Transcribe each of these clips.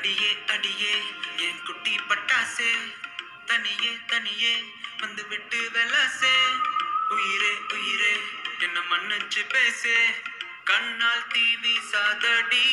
அடியே அடியே என் குட்டி பட்டாசே தனியே தனியே வந்து விட்டு வெலாசே உயிரே உயிரே என்ன மன்னிச்சு பேசே கண்ணால் தீவி சாதடி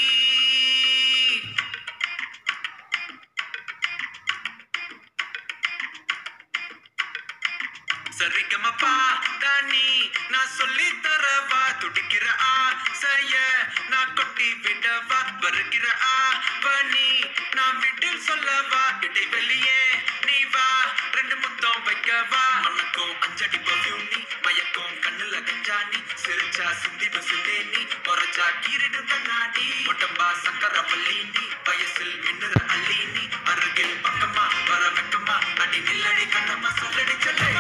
சரிகமப்பா தானி நான் சொல்லி தரவா துடிக்கிற ஆசைய நான் கொட்டி விடவா வருகிற ஆவணி நான் விட்டில் சொல்லவா இடைவெளியே நீ வா ரெண்டு முத்தம் வைக்கவா மணக்கும் அஞ்சடி பர்ஃபியூம் நீ மயக்கும் கண்ணுல கஞ்சாணி சிரிச்சா சிந்தி பசுந்தே நீ உரைச்சா கீரிடும் கண்ணாடி உடம்பா சக்கர பள்ளி நீ வயசில் மின்னுற அள்ளி நீ அருகில் பக்கமா வர வெக்கமா அடி நில்லடி கண்ணம்மா சொல்லடி சொல்ல